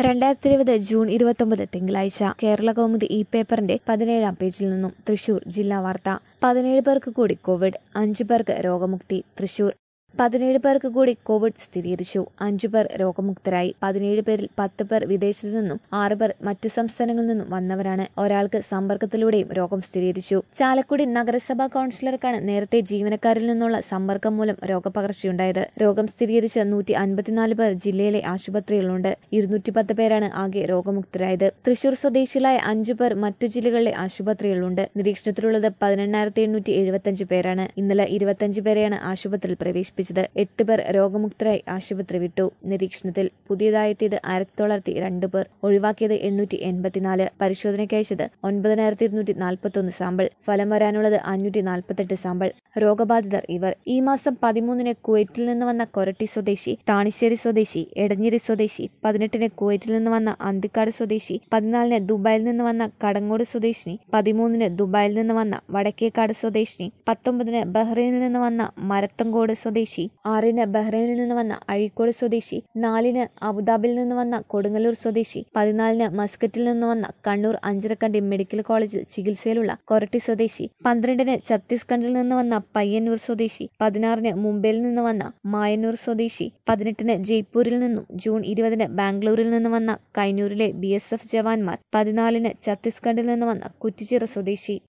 രണ്ടായിരത്തി ഇരുപത് ജൂൺ ഇരുപത്തൊമ്പത് തിങ്കളാഴ്ച കേരള കൗമുദി ഈ പേപ്പറിന്റെ പതിനേഴാം പേജിൽ നിന്നും തൃശൂർ ജില്ലാ വാർത്ത പതിനേഴ് പേർക്ക് കൂടി കോവിഡ് അഞ്ചു പേർക്ക് രോഗമുക്തി തൃശൂർ പതിനേഴ് പേർക്ക് കൂടി കോവിഡ് സ്ഥിരീകരിച്ചു അഞ്ചു പേർ രോഗമുക്തരായി പതിനേഴ് പേരിൽ പത്ത് പേർ വിദേശത്തു നിന്നും ആറ് പേർ മറ്റു സംസ്ഥാനങ്ങളിൽ നിന്നും വന്നവരാണ് ഒരാൾക്ക് സമ്പർക്കത്തിലൂടെയും രോഗം സ്ഥിരീകരിച്ചു ചാലക്കുടി നഗരസഭാ കൌൺസിലർക്കാണ് നേരത്തെ ജീവനക്കാരിൽ നിന്നുള്ള സമ്പർക്കം മൂലം രോഗപകർച്ചയുണ്ടായത് രോഗം സ്ഥിരീകരിച്ച നൂറ്റി അൻപത്തിനാല് പേർ ജില്ലയിലെ ആശുപത്രികളിലുണ്ട് ഇരുന്നൂറ്റി പത്ത് പേരാണ് ആകെ രോഗമുക്തരായത് തൃശൂർ സ്വദേശികളായ അഞ്ചു പേർ മറ്റു ജില്ലകളിലെ ആശുപത്രികളിലുണ്ട് നിരീക്ഷണത്തിലുള്ളത് പതിനെണ്ണായിരത്തി എണ്ണൂറ്റി എഴുപത്തിയഞ്ച് പേരാണ് ഇന്നലെ ഇരുപത്തിയഞ്ച് പേരെയാണ് ആശുപത്രിയിൽ പ്രവേശിപ്പിച്ചത് എട്ട് പേർ രോഗമുക്തരായി ആശുപത്രി വിട്ടു നിരീക്ഷണത്തിൽ പുതിയതായെത്തിയത് ആയിരത്തി തൊള്ളായിരത്തി രണ്ട് പേർ ഒഴിവാക്കിയത് എണ്ണൂറ്റി എൺപത്തിനാല് പരിശോധനയ്ക്ക് അയച്ചത് ഒൻപതിനായിരത്തി ഇരുന്നൂറ്റി നാൽപ്പത്തൊന്ന് സാമ്പിൾ ഫലം വരാനുള്ളത് അഞ്ഞൂറ്റി നാൽപ്പത്തെട്ട് സാമ്പിൾ രോഗബാധിതർ ഇവർ ഈ മാസം പതിമൂന്നിന് കുവൈറ്റിൽ നിന്ന് വന്ന കൊരട്ടി സ്വദേശി താണിശ്ശേരി സ്വദേശി എടഞ്ഞിരി സ്വദേശി പതിനെട്ടിന് കുവൈറ്റിൽ നിന്ന് വന്ന അന്തിക്കാട് സ്വദേശി പതിനാലിന് ദുബായിൽ നിന്ന് വന്ന കടങ്ങോട് സ്വദേശിനി പതിമൂന്നിന് ദുബായിൽ നിന്ന് വന്ന വടക്കേക്കാട് സ്വദേശിനി പത്തൊമ്പതിന് ബഹ്റൈനിൽ നിന്ന് വന്ന മരത്തങ്കോട് സ്വദേശി ആറിന് ബഹ്റൈനിൽ നിന്ന് വന്ന അഴീക്കോട് സ്വദേശി നാലിന് അബുദാബിയിൽ നിന്ന് വന്ന കൊടുങ്ങല്ലൂർ സ്വദേശി പതിനാലിന് മസ്കറ്റിൽ നിന്ന് വന്ന കണ്ണൂർ അഞ്ചരക്കണ്ടി മെഡിക്കൽ കോളേജിൽ ചികിത്സയിലുള്ള കൊരട്ടി സ്വദേശി പന്ത്രണ്ടിന് ഛത്തീസ്ഗഡിൽ നിന്ന് വന്ന പയ്യന്നൂർ സ്വദേശി പതിനാറിന് മുംബൈയിൽ നിന്ന് വന്ന മായന്നൂർ സ്വദേശി പതിനെട്ടിന് ജയ്പൂരിൽ നിന്നും ജൂൺ ഇരുപതിന് ബാംഗ്ലൂരിൽ നിന്ന് വന്ന കൈനൂരിലെ ബി ജവാന്മാർ പതിനാലിന് ഛത്തീസ്ഗഡിൽ നിന്ന് വന്ന കുറ്റിച്ചിറ സ്വദേശി